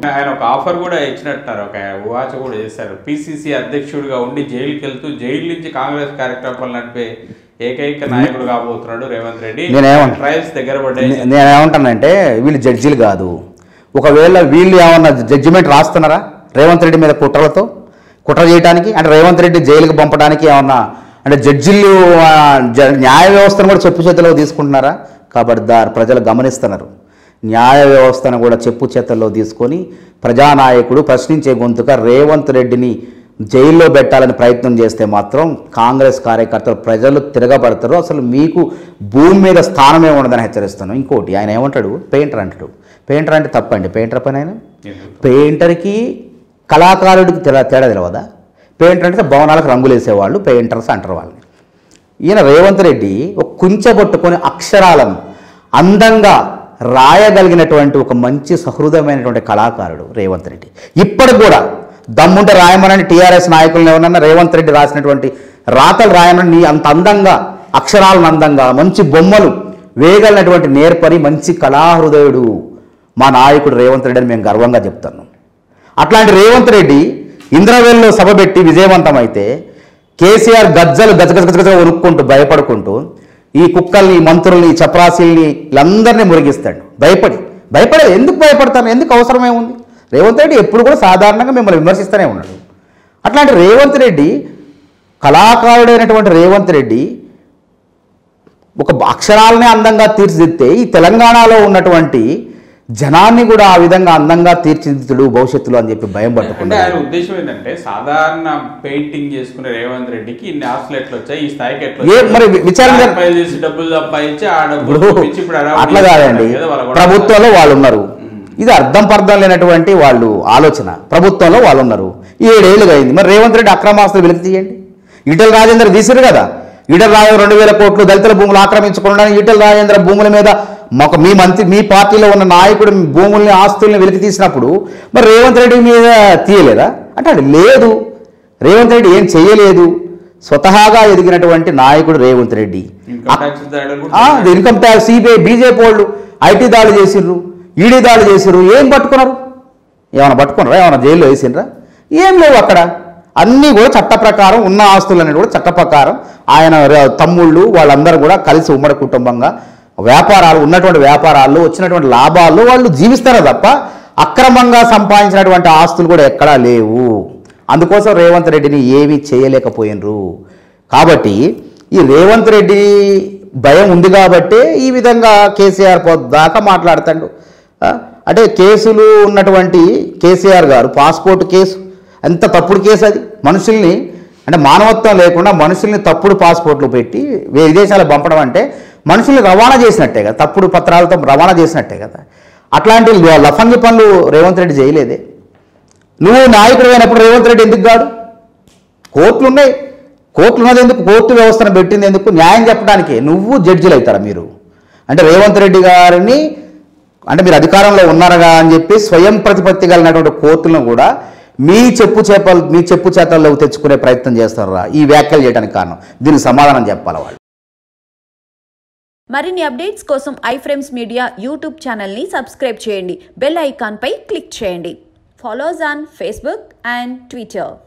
ఆయన ఒక ఆఫర్ కూడా ఇచ్చినట్టున్నారు ఒక ఉవాచ కూడా చేశారు పిసిసి అధ్యక్షుడిగా ఉండి జైలుకి వెళ్తూ జైలు నుంచి కాంగ్రెస్ కార్యక్రమాలు నడిపే ఏకైక నాయకుడు కాబోతున్నాడు రేవంత్ రెడ్డి నేనేమంటా- ట్రయల్స్ దగ్గర పడ్డాయి నే- నేను ఏమంటానంటే వీళ్ళు జడ్జీలు కాదు ఒకవేళ వీళ్ళు ఏమన్నా జడ్జిమెంట్ రాస్తున్నారా రేవంత్ రెడ్డి మీద కుట్రలతో కుట్ర చేయడానికి అంటే రేవంత్ రెడ్డి జైలుకి పంపడానికి ఏమన్నా అంటే జడ్జిలు ఆ, జ- న్యాయ వ్యవస్థను కూడా చెప్పు చేతిలో తీసుకుంటున్నారా ఖబర్దార్ ప్రజలు గమనిస్తున్నారు న్యాయ వ్యవస్థను కూడా చెప్పు చేతుల్లో తీసుకొని ప్రజానాయకుడు ప్రశ్నించే గొంతుగా రేవంత్ రెడ్డిని జైల్లో పెట్టాలని ప్రయత్నం చేస్తే మాత్రం కాంగ్రెస్ కార్యకర్తలు ప్రజలు తిరగబడతారు అసలు మీకు భూమి మీద స్థానమే ఉండదని హెచ్చరిస్తాను ఇంకోటి ఆయన ఏమంటాడు పెయింటర్ అంటాడు పెయింటర్ అంటే తప్పండి పెయింటర్ పని ఆయన పెయింటర్కి కళాకారుడికి తేడా తేడా తెలియదా పెయింటర్ అంటే భవనాలకు రంగులు వేసేవాళ్ళు పెయింటర్స్ అంటారు వాళ్ళని ఈయన రేవంత్ రెడ్డి ఒక కుంచెబొట్టుకొని అక్షరాలను అందంగా రాయగలిగినటువంటి ఒక మంచి సహృదయమైనటువంటి కళాకారుడు రేవంత్ రెడ్డి ఇప్పటికి కూడా దమ్ముంటే రాయమనని టీఆర్ఎస్ నాయకులను ఎవరన్నా రేవంత్ రెడ్డి రాసినటువంటి రాతలు రాయమని నీ అంత అందంగా అక్షరాలను అందంగా మంచి బొమ్మలు వేయగలిగినటువంటి నేర్పరి మంచి కళాహృదయుడు మా నాయకుడు రేవంత్ రెడ్డి అని మేము గర్వంగా చెప్తున్నాం అట్లాంటి రేవంత్ రెడ్డి ఇంద్రవేల్లో సభ పెట్టి విజయవంతమైతే కేసీఆర్ గజ్జలు గజగజ గజగజ వణుక్కుంటూ భయపడుకుంటూ ఈ కుక్కల్ని మంత్రుల్ని చపరాశీల్ని వీళ్ళందరినీ మురిగిస్తాడు భయపడి భయపడే ఎందుకు భయపడతాను ఎందుకు అవసరమే ఉంది రేవంత్ రెడ్డి ఎప్పుడు కూడా సాధారణంగా మిమ్మల్ని విమర్శిస్తూనే ఉన్నాడు అట్లాంటి రేవంత్ రెడ్డి కళాకారుడైనటువంటి రేవంత్ రెడ్డి ఒక అక్షరాలనే అందంగా తీర్చిదిద్దితే ఈ తెలంగాణలో ఉన్నటువంటి జనాన్ని కూడా ఆ విధంగా అందంగా తీర్చిదిద్దుడు భవిష్యత్తులో అని చెప్పి భయం అంటే పట్టుకున్నాడు ఆయన ఉద్దేశం ఏంటంటే సాధారణ పెయింటింగ్ చేసుకునే రేవంత్ రెడ్డికి ఇన్ని ఆస్తులు ఎట్లా వచ్చాయి ఈ స్థాయికి ఎట్లా ఏ మరి వచ్చాయి? విచారణ జర- సంపాదించి చేసి డబ్బులు సంపాదించి ఆ డబ్బులు ఇప్పుడు చూపించి ఇప్పుడు అలా అట్లా కాదండి ఏదో వాళ్ళ గొడవ. ప్రభుత్వంలో వాళ్ళు ఉన్నారు ఇది అర్థం పర్థం లేనటువంటి వాళ్ళు ఆలోచన ప్రభుత్వంలో వాళ్ళు ఉన్నారు ఏడేళ్ళుగా అయింది మరి రేవంత్ రెడ్డి అక్రమాస్తులు వెలికి తీయండి ఈటల రాజేందర్ తీసిరు కదా ఈటల రాజేంద్ర రెండు వేల కోట్లు దళితుల భూములు ఆక్రమించుకోవడానికి ఈటల రాజేంద్ర భూముల మీద మాకు మీ మంత్రి మీ పార్టీలో ఉన్న నాయకుడు మీ భూముల్ని ఆస్తుల్ని వెలికి తీసినప్పుడు మరి రేవంత్ రెడ్డి మీద తీయలేదా అంటే అది లేదు రేవంత్ రెడ్డి ఏం చేయలేదు స్వతహాగా ఎదిగినటువంటి నాయకుడు రేవంత్ రెడ్డి ఇన్కమ్ ట్యాక్స్ దాడులు కూడా ఆ, ఇది ఇన్కమ్ ట్యాక్స్ సిబిఐ బీజేపీ వాళ్ళు ఐటీ దాడి చేసిర్రు ఈడీ దాడి చేసిర్రు ఏం పట్టుకున్నారు ఏమైనా పట్టుకున్నారా ఏమైనా జైల్లో వేసిండ్రా ఏం లేవు అక్కడ అన్నీ కూడా చట్ట ప్రకారం ఉన్న ఆస్తులన్నీ కూడా చట్ట ప్రకారం ఆయన ర- తమ్ముళ్ళు వాళ్ళందరూ కూడా కలిసి ఉమ్మడి కుటుంబంగా వ్యాపారాలు ఉన్నటువంటి వ్యాపారాల్లో వచ్చినటువంటి లాభాల్లో వాళ్ళు జీవిస్తారు తప్ప అక్రమంగా సంపాదించినటువంటి ఆస్తులు కూడా ఎక్కడా లేవు అందుకోసం రేవంత్ రెడ్డిని ఏమీ చేయలేకపోయినరు కాబట్టి ఈ రేవంత్ రెడ్డి భయం ఉంది కాబట్టే ఈ విధంగా కేసీఆర్ దాకా మాట్లాడతాడు ఆ, అంటే కేసులు ఉన్నటువంటి కేసీఆర్ గారు పాస్పోర్ట్ కేసు ఎంత తప్పుడు కేసు అది మనుషుల్ని అంటే మానవత్వం లేకుండా మనుషుల్ని తప్పుడు పాస్పోర్ట్లు పెట్టి వే- విదేశాలకు పంపడం అంటే మనుషుల్ని రవాణా చేసినట్టే కదా తప్పుడు పత్రాలతో రవాణా చేసినట్టే కదా అట్లాంటి ల- లఫంగి పనులు రేవంత్ రెడ్డి చేయలేదే నువ్వు నాయకుడు అయినప్పుడు రేవంత్ రెడ్డి ఎందుకు కాడు కోర్టులు ఉన్నాయి కోర్టులు ఉన్నది ఎందుకు కోర్టు వ్యవస్థను పెట్టింది ఎందుకు న్యాయం చెప్పడానికి నువ్వు జడ్జిలు అవుతారా మీరు అంటే రేవంత్ రెడ్డి గారిని అంటే మీరు అధికారంలో ఉన్నారుగా అని చెప్పి స్వయం ప్రతిపత్తి కలిగినటువంటి కోర్టులను కూడా మీ చెప్పు చేపలు మీ చెప్పు చేతల్లో తెచ్చుకునే ప్రయత్నం చేస్తారా ఈ వ్యాఖ్యలు చేయడానికి కారణం దీనికి సమాధానం చెప్పాలి వాళ్ళు మరిన్ని అప్డేట్స్ కోసం ఐఫ్రేమ్స్ మీడియా యూట్యూబ్ ఛానల్ని సబ్స్క్రైబ్ చేయండి బెల్ ఐకాన్పై క్లిక్ చేయండి follows on Facebook and Twitter